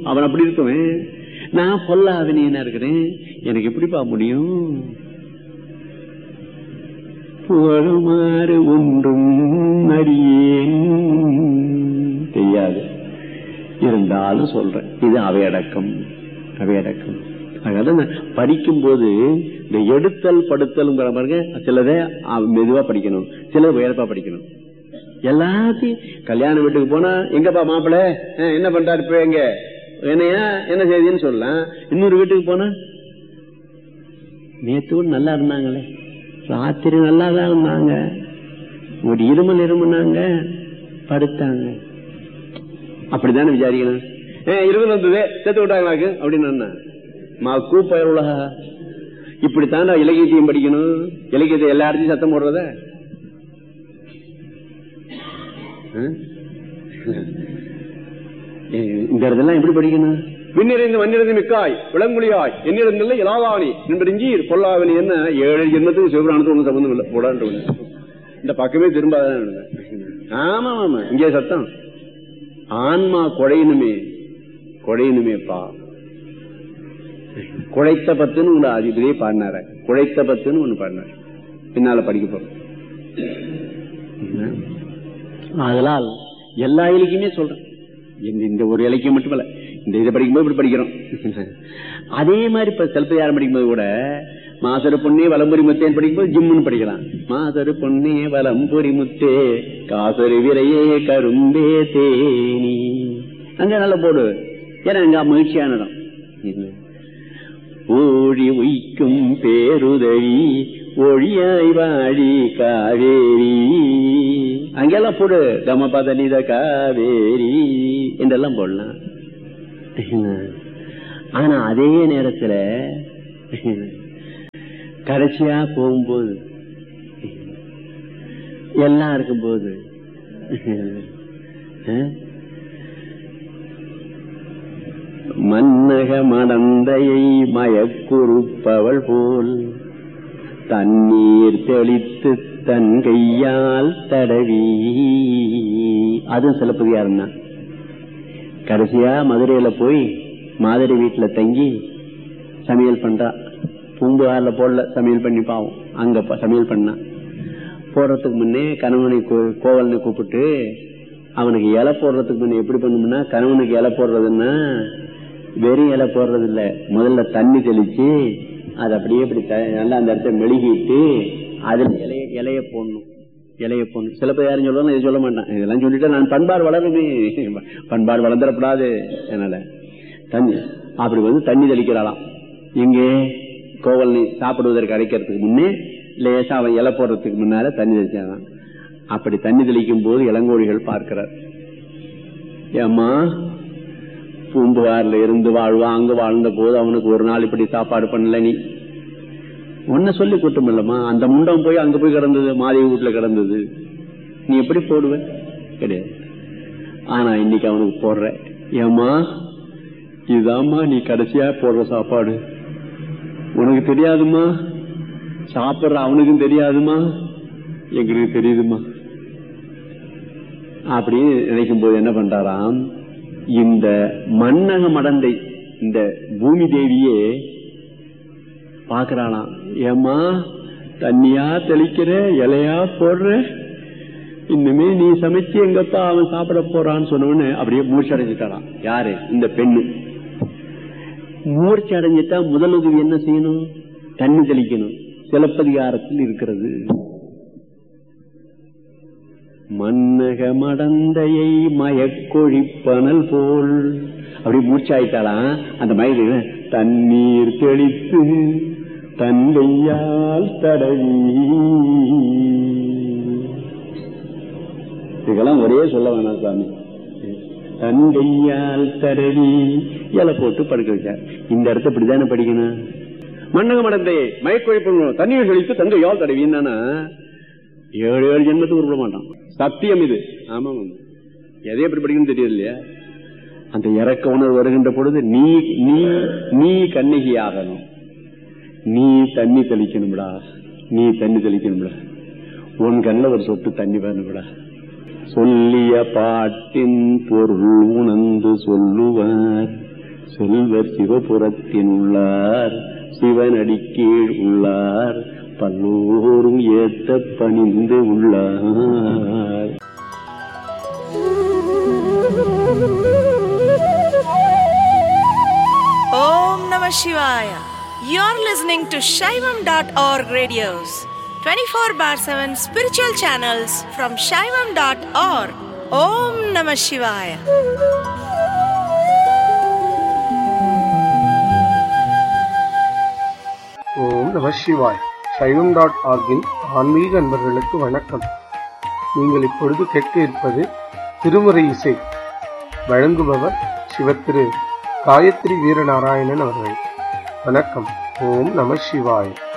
அவன் அப்படி இருக்குவேன் நான் பொல்லாதனியனா இருக்கிறேன் எனக்கு எப்படிப்பா முடியும் புகழுமாறு ஒன்றும் அறியேன் தெரியாது இருந்தாலும் சொல்றேன் இது அவையடக்கம் அவையடக்கம் அதனால நான் படிக்கும் போது இந்த எடுத்தல் படுத்தல்ங்கிற பாருங்க சிலதை மெதுவா படிக்கணும் சிலது உயர்ப்பா படிக்கணும் எல்லாத்தையும் கல்யாண வீட்டுக்கு போனா எங்கப்பா மாப்பிள்ள என்ன பண்றாரு இப்ப எங்க என்னையா என்ன செய்தின்னு சொல்லலாம் இன்னொரு வீட்டுக்கு போனா நேத்து கூட நல்லா இருந்தாங்களே ராத்திரி நல்லா தான் இருந்தாங்க ஒரு இருமல் இருமுனாங்க படுத்தாங்க அப்படித்தானே விசாரிக்கணும் ஏன் இருமல் வந்தது சேர்த்து விட்டாங்களாக்கு அப்படின்னு மா கூப்பயர் உலகா இப்படித்தான் இலக்கியத்தையும் படிக்கணும் இலக்கியத்தை எல்லா இடத்தையும் சத்தம் போடுறத இந்த இடத்தெல்லாம் எப்படி படிக்கணும் விண்ணிறைந்து மண்ணிறந்து மிக்காய் விளங்குழியாய் என்னிடமில்லை இலாவாணி நின்றீர் பொல்லாவணி என்ன ஏழு ஜென்மத்துக்கு சிவபுராணத்துக்கு ஒன்றும் சம்பந்தம் இல்லை போடான்னு இந்த பக்கமே திரும்பாதான் ஆமா ஆமா இங்கே சத்தம் ஆன்மா குழையணுமே குழையணுமேப்பா குழைத்த பத்துன்னு உங்களை அதிபதியே பாடினார குழைத்த பத்துன்னு ஒண்ணு பாடினார் பின்னால படிக்க போறோம் அதனால் எல்லா இலக்கியமே சொல்றேன் இந்த ஒரு இலக்கியம் மட்டுமல்ல இந்த இதை படிக்கும்போது இப்படி படிக்கிறோம் அதே மாதிரி இப்ப சிலப்பதிகாரம் படிக்கும்போது கூட மாசரு பொண்ணே வலம்புரி முத்தேன்னு படிக்கும்போது ஜிம்முன்னு படிக்கலாம் மாசரு பொண்ணே வலம்புரி முத்தே காசரு விரையே கரும்பே தேனி அங்க நல்ல போடு ஏன்னா அங்க மகிழ்ச்சியான இடம் ஓழி உய்க்கும் பேருதவி ஒழியாய் வாழி காவேரி அங்கெல்லாம் போடு கமபதனித காவேரி என்றெல்லாம் போடலாம் ஆனா அதே நேரத்துல கடைசியா போகும்போது எல்லாம் இருக்கும்போது மன்னக மடந்தையை மயக்குறுப்பவள் போல் தண்ணீர் தெளித்து தன் கையால் தடவி அதுவும் சிலப்பதிகாரம் தான் கடைசியா மதுரையில போய் மாதிரி வீட்டுல தங்கி சமையல் பண்றா பூம்புகார்ல போடல சமையல் பண்ணி பாவம் அங்க சமையல் பண்ணா போடுறதுக்கு முன்னே கணவனை கோவலனை கூப்பிட்டு அவனுக்கு இலை போடுறதுக்கு முன்னே எப்படி பண்ணணும்னா கணவனுக்கு இலை போடுறதுன்னா வெறும் இலை போடுறது இல்ல முதல்ல தண்ணி தெளிச்சு அது அப்படியே இப்படி நல்லா அந்த இடத்த மெழுகிட்டு அதுல இலைய இலைய போடணும் இலைய போடணும் சில பேர் யாரும் சொல்லணும் இதை சொல்ல மாட்டான் இதெல்லாம் சொல்லிட்டு நான் பண்பாடு வளருமே பண்பாடு வளர்ந்துடப்படாது அதனால தண்ணி அப்படி வந்து தண்ணி தெளிக்கிறாளாம் இங்கே கோவலனை சாப்பிடுவதற்கு அடைக்கிறதுக்கு முன்னே லேசா அவன் இலை போடுறதுக்கு முன்னால தண்ணி தெளிச்சாதான் அப்படி தண்ணி தெளிக்கும் போது இளங்கோழிகள் பார்க்கிறார் ஏம்மா பூம்புகார்ல இருந்து வாழ்வா அங்க வாழ்ந்த போது அவனுக்கு ஒரு நாள் இப்படி சாப்பாடு பண்ணல நீ ஒன்ன சொல்லி கூட்டம் இல்லம்மா அந்த முண்டம் போய் அங்க போய் கிடந்தது மாதவி வீட்டுல கிடந்தது நீ எப்படி போடுவ கிடையாது ஆனா இன்னைக்கு அவனுக்கு போடுற ஏமா இதாம்மா நீ கடைசியா போடுற சாப்பாடு உனக்கு தெரியாதுமா சாப்பிடுற அவனுக்கும் தெரியாதுமா எங்களுக்கு தெரியுதுமா அப்படின்னு நினைக்கும் போது என்ன பண்றாராம் இந்த மன்னக மடந்தை இந்த பூமி தேவியே பாக்குறாளாம் ஏமா தண்ணியா தெளிக்கிற இலையா போடுற இன்னுமே நீ சமைச்சு எங்கப்பா அவன் சாப்பிட போறான்னு சொன்னவனு அப்படியே மூர்ச்சி அடைஞ்சிட்டாராம் யாரு இந்த பெண்ணு மூர்ச்சி அடைஞ்சிட்டா முதல் உதவி என்ன செய்யணும் தண்ணி தெளிக்கணும் சிலப்பதிகாரத்தில் இருக்கிறது மன்னக மடந்தையை மயக்கொழிப்பனல் போல் அப்படி மூச்சாயிட்டாலாம் அந்த மயில தண்ணீர் தெளித்து தந்தையால் தடவி இதெல்லாம் ஒரே சொல்ல வேணாம் சாமி தந்தையால் தடவி இலை போட்டு படுக்க வச்சார் இந்த இடத்த இப்படிதானே படிக்கணும் மன்னக மடந்தையை மயக்கொழிப்பு தண்ணீர் தெளித்து தந்தையால் தடவின்னா ஏழு ஏழு ஜென்மத்துக்கு உருப்பட மாட்டான் சத்தியம் இது ஆமா எதை எப்படி படிக்கணும் தெரியாது இல்லையா அந்த இறக்க உணர்வு வருகின்ற பொழுது நீ நீ நீ கண்ணகி ஆகணும் நீ தண்ணி தெளிக்கணும்டா நீ தண்ணி தெளிக்கணும்டா உன் கண்ணில் ஒரு சொட்டு தண்ணி வரணும்டா சொல்லிய பாட்டின் பொருள் உணர்ந்து சொல்லுவார் செல்வர் சிவபுரத்தின் உள்ளார் சிவனடி கீழ் உள்ளார் பல்லோரும் ஏத்த பணிந்து உள்ளார் Om Namah Shivaya. You're listening to Shaivam.org radios, 24 bar 7 spiritual channels from Shaivam.org. Om Namah Shivaya. ஓம் நம சிவாய் சைவம் டாட் ஆர்கின் ஆன்மீக அன்பர்களுக்கு வணக்கம் நீங்கள் இப்பொழுது கேட்க இருப்பது திருமுறை இசை வழங்குபவர் சிவத்திரு காயத்ரி வீரநாராயணன் அவர்கள் வணக்கம் ஓம் நம சிவாய்